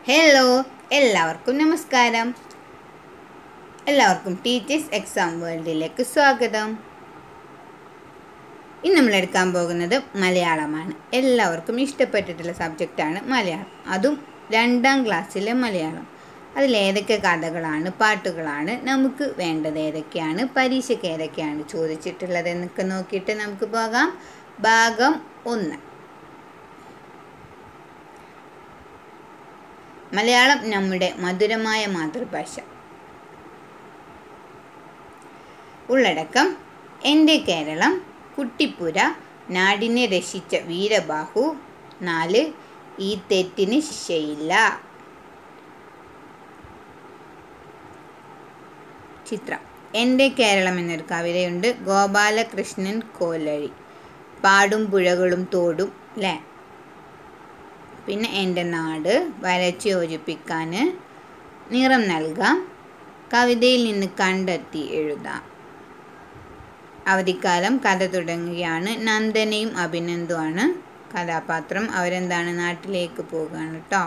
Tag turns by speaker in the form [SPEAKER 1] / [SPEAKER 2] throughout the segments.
[SPEAKER 1] hello എല്ലാവർക്കും നമസ്കാരം എല്ലാവർക്കും ടീച്ചേഴ്സ് എക്സാം വേൾഡിലേക്ക് സ്വാഗതം ഇന്ന് നമ്മൾ എടുക്കാൻ പോകുന്നത് മലയാളമാണ് എല്ലാവർക്കും ഇഷ്ടപ്പെട്ടിട്ടുള്ള സബ്ജക്റ്റാണ് മലയാളം അതും രണ്ടാം ക്ലാസ്സിലെ മലയാളം അതിൽ ഏതൊക്കെ കഥകളാണ് പാട്ടുകളാണ് നമുക്ക് വേണ്ടത് ഏതൊക്കെയാണ് പരീക്ഷയ്ക്ക് ഏതൊക്കെയാണ് ചോദിച്ചിട്ടുള്ളത് എന്നൊക്കെ നോക്കിയിട്ട് നമുക്ക് പോകാം ഭാഗം ഒന്ന് മലയാളം നമ്മുടെ മധുരമായ മാതൃഭാഷ ഉള്ളടക്കം എൻ്റെ കേരളം കുട്ടിപ്പുര നാടിനെ രക്ഷിച്ച വീരബാഹു നാല് ഈ തെറ്റിന് ശിക്ഷയില്ല ചിത്രം എൻ്റെ കേരളം എന്നൊരു കവിതയുണ്ട് ഗോപാലകൃഷ്ണൻ കോലഴി പാടും പുഴകളും തോടും അല്ലേ പിന്നെ എൻ്റെ നാട് വരച്ച് യോജിപ്പിക്കാൻ നിറം നൽകാം കവിതയിൽ നിന്ന് കണ്ടെത്തി എഴുതാം അവധിക്കാലം കഥ തുടങ്ങുകയാണ് നന്ദനയും അഭിനന്ദുമാണ് കഥാപാത്രം അവരെന്താണ് നാട്ടിലേക്ക് പോകുകയാണ് കേട്ടോ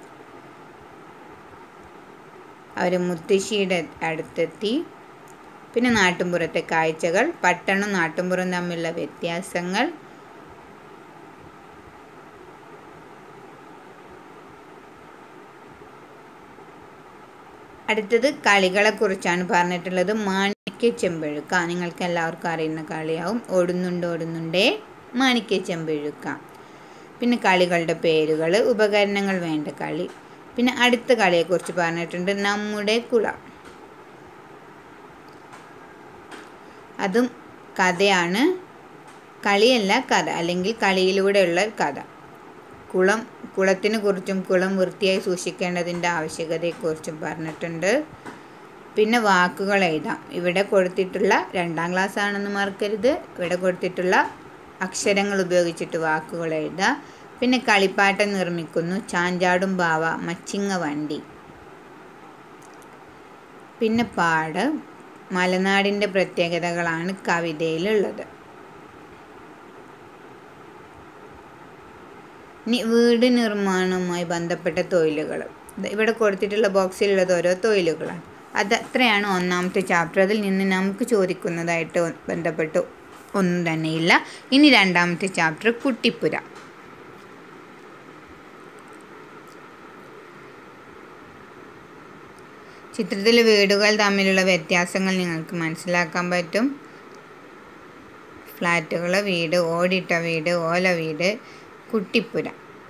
[SPEAKER 1] അവർ മുത്തശ്ശിയുടെ അടുത്തെത്തി പിന്നെ നാട്ടുമ്പുറത്തെ കാഴ്ചകൾ പട്ടണം നാട്ടുമ്പുറം തമ്മിലുള്ള വ്യത്യാസങ്ങൾ അടുത്തത് കളികളെക്കുറിച്ചാണ് പറഞ്ഞിട്ടുള്ളത് മാണിക്യ ചെമ്പഴുക്ക നിങ്ങൾക്ക് എല്ലാവർക്കും അറിയുന്ന കളിയാവും ഓടുന്നുണ്ട് ഓടുന്നുണ്ടേ മാണിക്യ ചെമ്പഴുക്ക പിന്നെ കളികളുടെ പേരുകൾ ഉപകരണങ്ങൾ വേണ്ട കളി പിന്നെ അടുത്ത കളിയെക്കുറിച്ച് പറഞ്ഞിട്ടുണ്ട് നമ്മുടെ കുളം അതും കഥയാണ് കളിയല്ല കഥ അല്ലെങ്കിൽ കളിയിലൂടെയുള്ള കഥ കുളം കുളത്തിനെ കുറിച്ചും കുളം വൃത്തിയായി സൂക്ഷിക്കേണ്ടതിൻ്റെ ആവശ്യകതയെക്കുറിച്ചും പറഞ്ഞിട്ടുണ്ട് പിന്നെ വാക്കുകൾ എഴുതാം ഇവിടെ കൊടുത്തിട്ടുള്ള രണ്ടാം ക്ലാസ് ആണെന്ന് മറക്കരുത് ഇവിടെ കൊടുത്തിട്ടുള്ള അക്ഷരങ്ങൾ ഉപയോഗിച്ചിട്ട് വാക്കുകൾ എഴുതാം പിന്നെ കളിപ്പാട്ടം നിർമ്മിക്കുന്നു ചാഞ്ചാടും ബാവ മച്ചിങ്ങ വണ്ടി പിന്നെ പാട് മലനാടിൻ്റെ പ്രത്യേകതകളാണ് കവിതയിലുള്ളത് ഇനി വീട് നിർമ്മാണവുമായി ബന്ധപ്പെട്ട തൊഴിലുകൾ ഇവിടെ കൊടുത്തിട്ടുള്ള ബോക്സിലുള്ളത് ഓരോ തൊഴിലുകളാണ് അത് അത്രയാണ് ഒന്നാമത്തെ ചാപ്റ്റർ അതിൽ നിന്ന് നമുക്ക് ചോദിക്കുന്നതായിട്ട് ബന്ധപ്പെട്ട് ഒന്നും തന്നെയില്ല ഇനി രണ്ടാമത്തെ ചാപ്റ്റർ കുട്ടിപ്പുര ചിത്രത്തിൽ വീടുകൾ തമ്മിലുള്ള വ്യത്യാസങ്ങൾ നിങ്ങൾക്ക് മനസ്സിലാക്കാൻ പറ്റും ഫ്ലാറ്റുകൾ വീട് ഓടിട്ട വീട് ഓല വീട് കുട്ടിപ്പുര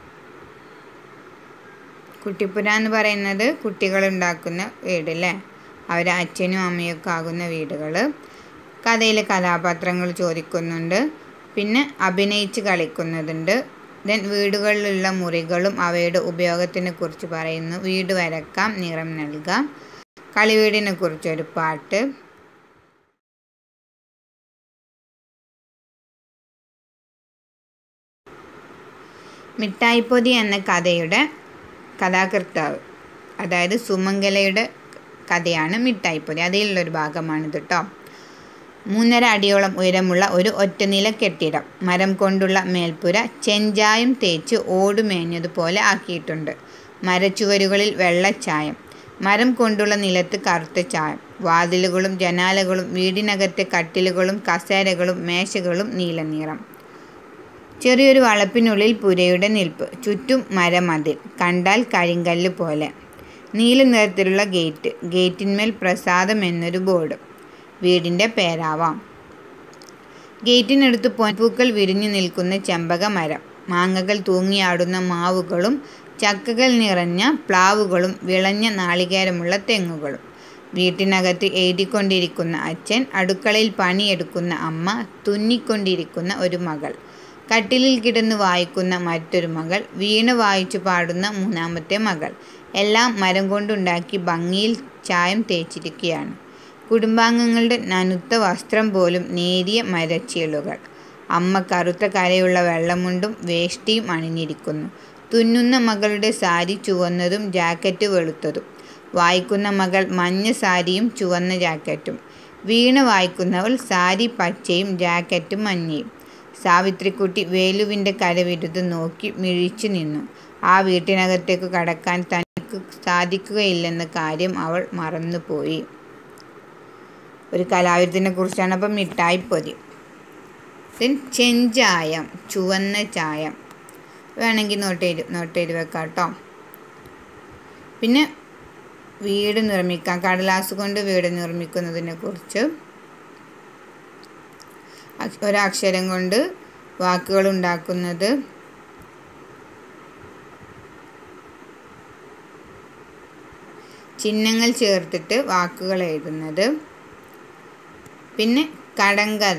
[SPEAKER 1] കുട്ടിപ്പുര എന്ന് പറയുന്നത് കുട്ടികൾ ഉണ്ടാക്കുന്ന വീട് അല്ലേ അവർ അച്ഛനും അമ്മയൊക്കെ ആകുന്ന വീടുകൾ കഥയിൽ കഥാപാത്രങ്ങൾ ചോദിക്കുന്നുണ്ട് പിന്നെ അഭിനയിച്ച് കളിക്കുന്നതുണ്ട് ദെൻ വീടുകളിലുള്ള മുറികളും അവയുടെ ഉപയോഗത്തിനെ കുറിച്ച് പറയുന്നു വീട് വരക്കാം നിറം നൽകാം കളിവീടിനെ കുറിച്ചൊരു പാട്ട് മിഠായിപ്പൊതി എന്ന കഥയുടെ കഥാകർത്താവ് അതായത് സുമംഗലയുടെ കഥയാണ് മിഠായിപ്പൊതി അതിലുള്ളൊരു ഭാഗമാണിത് കേട്ടോ മൂന്നര അടിയോളം ഉയരമുള്ള ഒരു ഒറ്റനില കെട്ടിടം മരം കൊണ്ടുള്ള മേൽപ്പുര ചെഞ്ചായം തേച്ച് ഓടുമേഞ്ഞതുപോലെ ആക്കിയിട്ടുണ്ട് മരച്ചുവരുകളിൽ വെള്ളച്ചായം മരം കൊണ്ടുള്ള നിലത്ത് കറുത്ത ചായം വാതിലുകളും ജനാലകളും വീടിനകത്തെ കട്ടിലുകളും കസേരകളും മേശകളും നീലനിറം ചെറിയൊരു വളപ്പിനുള്ളിൽ പുരയുടെ നിൽപ്പ് ചുറ്റും മരമതിൽ കണ്ടാൽ കരിങ്കല്ല് പോലെ നീല നിറത്തിലുള്ള ഗേറ്റ് ഗേറ്റിന്മേൽ പ്രസാദം എന്നൊരു ബോർഡ് വീടിൻ്റെ പേരാവാം ഗേറ്റിനടുത്ത് പൊൻപൂക്കൾ വിരിഞ്ഞു നിൽക്കുന്ന ചെമ്പക മരം മാങ്ങകൾ തൂങ്ങിയാടുന്ന മാവുകളും ചക്കകൾ നിറഞ്ഞ പ്ലാവുകളും വിളഞ്ഞ നാളികേരമുള്ള തെങ്ങുകളും വീട്ടിനകത്ത് എഴുതിക്കൊണ്ടിരിക്കുന്ന അച്ഛൻ അടുക്കളയിൽ പണിയെടുക്കുന്ന അമ്മ തുന്നിക്കൊണ്ടിരിക്കുന്ന ഒരു മകൾ കട്ടിലിൽ കിടന്ന് വായിക്കുന്ന മറ്റൊരു മകൾ വീണ വായിച്ചു പാടുന്ന മൂന്നാമത്തെ മകൾ എല്ലാം മരം കൊണ്ടുണ്ടാക്കി ഭംഗിയിൽ ചായം തേച്ചിരിക്കുകയാണ് കുടുംബാംഗങ്ങളുടെ നനുത്ത വസ്ത്രം പോലും നേരിയ മരച്ചീളുകൾ അമ്മ കറുത്ത കരയുള്ള വെള്ളമുണ്ടും വേഷ്ടിയും അണിഞ്ഞിരിക്കുന്നു തുന്നുന്ന മകളുടെ സാരി ചുവന്നതും ജാക്കറ്റ് വെളുത്തതും വായിക്കുന്ന മകൾ മഞ്ഞ സാരിയും ചുവന്ന ജാക്കറ്റും വീണ വായിക്കുന്നവൾ സാരി പച്ചയും ജാക്കറ്റും മഞ്ഞയും സാവിത്രിക്കുട്ടി വേലുവിൻ്റെ കരവിരുത് നോക്കി മിഴിച്ചു നിന്നു ആ വീട്ടിനകത്തേക്ക് കടക്കാൻ തനിക്ക് അവൾക്ക് സാധിക്കുകയില്ലെന്ന കാര്യം അവൾ മറന്നുപോയി ഒരു കലാവിരുത്തിനെ കുറിച്ചാണ് അപ്പം മിഠായിപ്പൊതി ദെൻ ചെഞ്ചായം ചുവന്ന ചായം വേണമെങ്കിൽ നോട്ട് എഴുതി നോട്ട് എഴുതി വെക്കാം കേട്ടോ പിന്നെ വീട് നിർമ്മിക്കാം കടലാസ് കൊണ്ട് വീട് നിർമ്മിക്കുന്നതിനെ കുറിച്ച് അക്ഷ- ഒരക്ഷരം കൊണ്ട് വാക്കുകൾ ഉണ്ടാക്കുന്നത് ചിഹ്നങ്ങൾ ചേർത്തിട്ട് വാക്കുകൾ എഴുതുന്നത് പിന്നെ കടങ്കഥ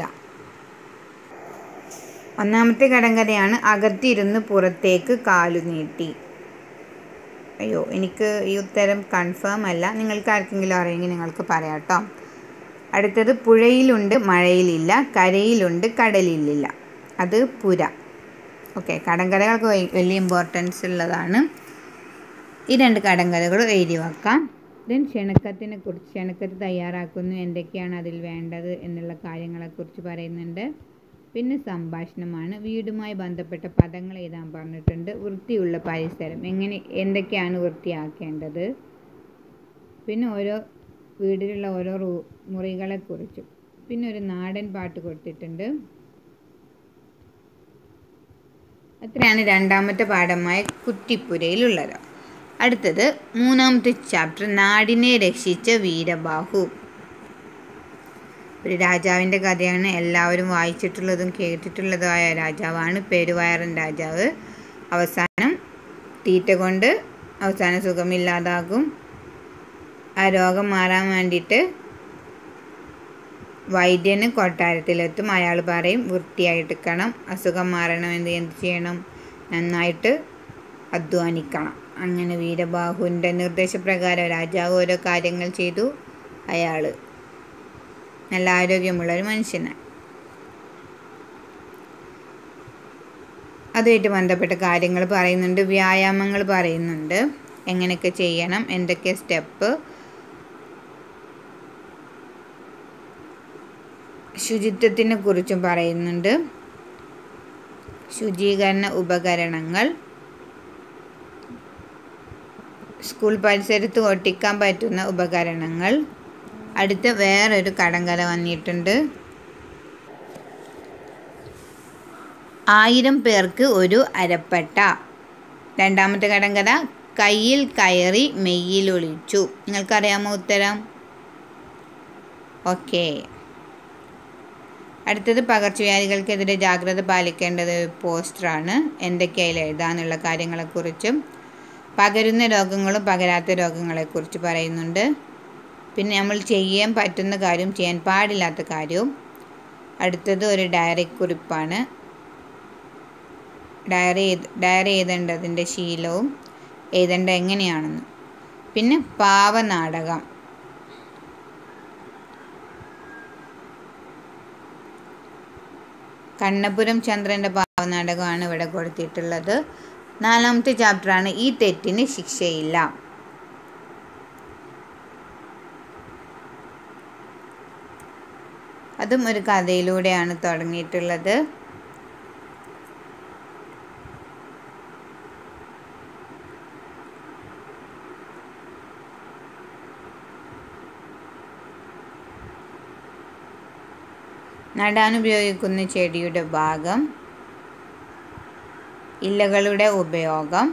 [SPEAKER 1] ഒന്നാമത്തെ കടങ്കഥയാണ് അകത്തിരുന്ന് പുറത്തേക്ക് കാലു നീട്ടി അയ്യോ എനിക്ക് ഈ ഉത്തരം കൺഫേം അല്ല നിങ്ങൾക്ക് ആർക്കെങ്കിലും അറിയെങ്കിൽ നിങ്ങൾക്ക് പറയാം കേട്ടോ അടുത്തത് പുഴയിലുണ്ട് മഴയിലില്ല കരയിലുണ്ട് കടലിലില്ല അത് പുര ഓക്കെ കടങ്കഥകൾക്ക് വ- വലിയ ഇമ്പോർട്ടൻസ് ഉള്ളതാണ് ഈ രണ്ട് കടങ്കഥകൾ എഴുതി വെക്കാം ദെൻ ക്ഷണക്കത്തിനെ കുറിച്ച് ക്ഷണക്കത്ത് തയ്യാറാക്കുന്നു എന്തൊക്കെയാണ് അതിൽ വേണ്ടത് എന്നുള്ള കാര്യങ്ങളെക്കുറിച്ച് പറയുന്നുണ്ട് പിന്നെ സംഭാഷണമാണ് വീടുമായി ബന്ധപ്പെട്ട പദങ്ങൾ എഴുതാൻ പറഞ്ഞിട്ടുണ്ട് വൃത്തിയുള്ള പരിസരം എങ്ങനെ എന്തൊക്കെയാണ് വൃത്തിയാക്കേണ്ടത് പിന്നെ ഓരോ വീട്ടിലുള്ള ഓരോ റൂ മുറികളെക്കുറിച്ചും പിന്നെ ഒരു നാടൻ പാട്ട് കൊടുത്തിട്ടുണ്ട് അത്രയാണ് രണ്ടാമത്തെ പാഠമായ കുറ്റിപ്പുരയിലുള്ളത് അടുത്തത് മൂന്നാമത്തെ ചാപ്റ്റർ നാടിനെ രക്ഷിച്ച വീരബാഹു ഒരു രാജാവിൻ്റെ കഥയാണ് എല്ലാവരും വായിച്ചിട്ടുള്ളതും കേട്ടിട്ടുള്ളതുമായ രാജാവാണ് പേരുവയറൻ രാജാവ് അവസാനം തീറ്റ കൊണ്ട് അവസാനം സുഖമില്ലാതാകും ആ രോഗം മാറാൻ വേണ്ടിയിട്ട് വൈദ്യന് കൊട്ടാരത്തിലെത്തും അയാൾ പറയും വൃത്തിയായിട്ടിക്കണം അസുഖം മാറണമെന്ന് എന്ത് ചെയ്യണം നന്നായിട്ട് അധ്വാനിക്കണം അങ്ങനെ വീരബാഹുവിൻ്റെ നിർദ്ദേശപ്രകാരം രാജാവ് ഓരോ കാര്യങ്ങൾ ചെയ്തു അയാൾ നല്ല ആരോഗ്യമുള്ള ഒരു മനുഷ്യനാണ് അതുമായിട്ട് ബന്ധപ്പെട്ട കാര്യങ്ങൾ പറയുന്നുണ്ട് വ്യായാമങ്ങൾ പറയുന്നുണ്ട് എങ്ങനെയൊക്കെ ചെയ്യണം എന്തൊക്കെ സ്റ്റെപ്പ് ശുചിത്വത്തിനെ കുറിച്ചും പറയുന്നുണ്ട് ശുചീകരണ ഉപകരണങ്ങൾ സ്കൂൾ പരിസരത്ത് ഒട്ടിക്കാൻ പറ്റുന്ന ഉപകരണങ്ങൾ അടുത്ത വേറൊരു കടങ്കഥ വന്നിട്ടുണ്ട് ആയിരം പേർക്ക് ഒരു അരപ്പട്ട രണ്ടാമത്തെ കടങ്കഥ കയ്യിൽ കയറി മെയ്യിലൊളിച്ചു നിങ്ങൾക്കറിയാമോ ഉത്തരം ഓക്കെ അടുത്തത് പകർച്ചവ്യാധികൾക്കെതിരെ ജാഗ്രത പാലിക്കേണ്ടത് പോസ്റ്ററാണ് എന്തൊക്കെയായാലും എഴുതാനുള്ള കാര്യങ്ങളെക്കുറിച്ചും പകരുന്ന രോഗങ്ങളും പകരാത്ത രോഗങ്ങളെക്കുറിച്ച് പറയുന്നുണ്ട് പിന്നെ നമ്മൾ ചെയ്യാൻ പറ്റുന്ന കാര്യം ചെയ്യാൻ പാടില്ലാത്ത കാര്യവും അടുത്തത് ഒരു ഡയറി കുറിപ്പാണ് ഡയറി എഴുത ഡയറി എഴുതേണ്ടതിൻ്റെ ശീലവും എഴുതേണ്ട എങ്ങനെയാണെന്ന് പിന്നെ പാവനാടകം കണ്ണപുരം ചന്ദ്രൻ്റെ പാവനാടകമാണ് ഇവിടെ കൊടുത്തിട്ടുള്ളത് നാലാമത്തെ ചാപ്റ്ററാണ് ഈ തെറ്റിന് ശിക്ഷയില്ല അതും ഒരു കഥയിലൂടെയാണ് തുടങ്ങിയിട്ടുള്ളത് നടാനുപയോഗിക്കുന്ന ചെടിയുടെ ഭാഗം ഇലകളുടെ ഉപയോഗം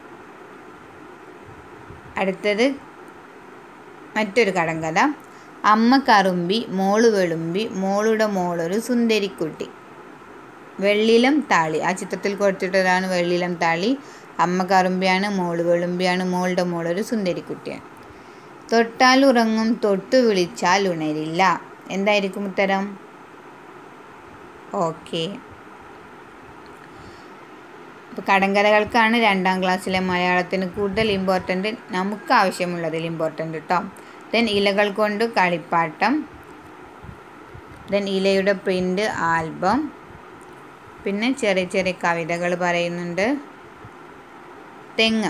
[SPEAKER 1] അടുത്തത് മറ്റൊരു കടങ്കഥ അമ്മ കറുമ്പി മോള് വെളുമ്പി മോളുടെ മോളൊരു സുന്ദരിക്കുട്ടി വെള്ളിലം താളി ആ ചിത്രത്തിൽ കൊടുത്തിട്ടതാണ് വെള്ളിലം താളി അമ്മ കറുമ്പിയാണ് മോള് വെളുമ്പിയാണ് മോളുടെ മോളൊരു സുന്ദരിക്കുട്ടിയാണ് തൊട്ടാൽ ഉറങ്ങും തൊട്ടു വിളിച്ചാൽ ഉണരില്ല എന്തായിരിക്കും ഉത്തരം ഓക്കെ അപ്പോൾ കടങ്കഥകൾക്കാണ് രണ്ടാം ക്ലാസ്സിലെ മലയാളത്തിന് കൂടുതൽ ഇമ്പോർട്ടൻ്റ് നമുക്ക് ആവശ്യമുള്ളതിൽ ഇമ്പോർട്ടൻ്റ് കേട്ടോ ദെൻ ഇലകൾ കൊണ്ട് കളിപ്പാട്ടം ദെൻ ഇലയുടെ പ്രിൻ്റ് ആൽബം പിന്നെ ചെറിയ ചെറിയ കവിതകൾ പറയുന്നുണ്ട് തെങ്ങ്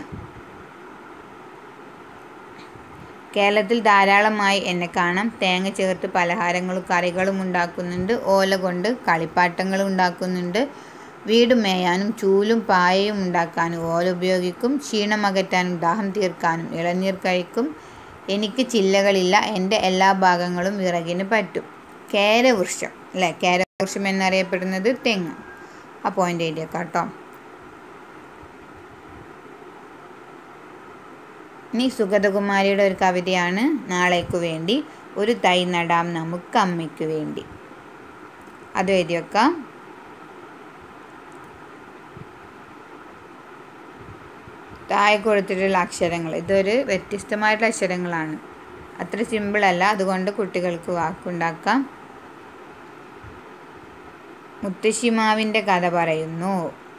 [SPEAKER 1] കേരളത്തിൽ ധാരാളമായി എന്നെ കാണാം തേങ്ങ ചേർത്ത് പലഹാരങ്ങളും കറികളും ഉണ്ടാക്കുന്നുണ്ട് ഓല കൊണ്ട് കളിപ്പാട്ടങ്ങൾ ഉണ്ടാക്കുന്നുണ്ട് വീട് മേയാനും ചൂലും പായയും ഉണ്ടാക്കാനും ഓല ഉപയോഗിക്കും ക്ഷീണം അകറ്റാനും ദാഹം തീർക്കാനും ഇളനീർ കഴിക്കും എനിക്ക് ചില്ലകളില്ല എൻ്റെ എല്ലാ ഭാഗങ്ങളും വിറകിന് പറ്റും കേരവൃക്ഷം അല്ലേ കേരവൃക്ഷം എന്നറിയപ്പെടുന്നത് തെങ്ങ് ആ പോയിന്റ് എഴുതിയേക്കാം കേട്ടോ ഇനി സുഗതകുമാരിയുടെ ഒരു കവിതയാണ് നാളേക്കു വേണ്ടി ഒരു തൈ നടാം നമുക്ക് അമ്മയ്ക്ക് വേണ്ടി അത് എഴുതി വെക്കാം താഴെ കൊടുത്തിട്ടുള്ള അക്ഷരങ്ങൾ ഇതൊരു വ്യത്യസ്തമായിട്ടുള്ള അക്ഷരങ്ങളാണ് അത്ര സിമ്പിളല്ല അതുകൊണ്ട് കുട്ടികൾക്ക് വാക്കുണ്ടാക്കാം മുത്തശ്ശിമാവിൻ്റെ കഥ പറയുന്നു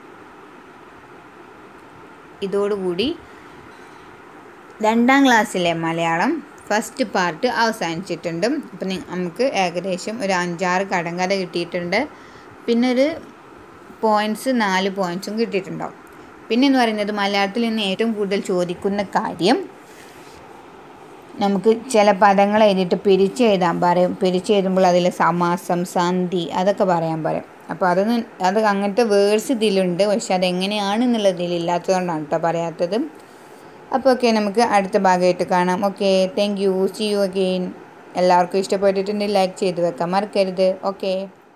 [SPEAKER 1] ഇതോടുകൂടി രണ്ടാം ക്ലാസ്സിലെ മലയാളം ഫസ്റ്റ് പാർട്ട് അവസാനിച്ചിട്ടുണ്ട് അപ്പം നമുക്ക് ഏകദേശം ഒരു അഞ്ചാറ് കടങ്കഥ കിട്ടിയിട്ടുണ്ട് പിന്നെ ഒരു പോയിൻറ്റ്സ് നാല് പോയിൻറ്റ്സും കിട്ടിയിട്ടുണ്ടാവും പിന്നെ എന്ന് പറയുന്നത് മലയാളത്തിൽ നിന്ന് ഏറ്റവും കൂടുതൽ ചോദിക്കുന്ന കാര്യം നമുക്ക് ചില പദങ്ങൾ എഴുതിയിട്ട് പിരിച്ചെഴുതാൻ പറയും പിരിച്ചെഴുതുമ്പോൾ അതിൽ സമാസം സന്ധി അതൊക്കെ പറയാൻ പറയും അപ്പോൾ അതൊന്നും അത് അങ്ങനത്തെ വേർഡ്സ് ഇതിലുണ്ട് പക്ഷെ അതെങ്ങനെയാണെന്നുള്ളത് ഇതിലില്ലാത്തതുകൊണ്ടാണ് കേട്ടോ പറയാത്തത് അപ്പോൾ ഓക്കെ നമുക്ക് അടുത്ത ഭാഗമായിട്ട് കാണാം okay thank you see you again എല്ലാവർക്കും ഇഷ്ടപ്പെട്ടിട്ടുണ്ടെങ്കിൽ ലൈക്ക് ചെയ്ത് വെക്കാൻ മറക്കരുത് ഓക്കെ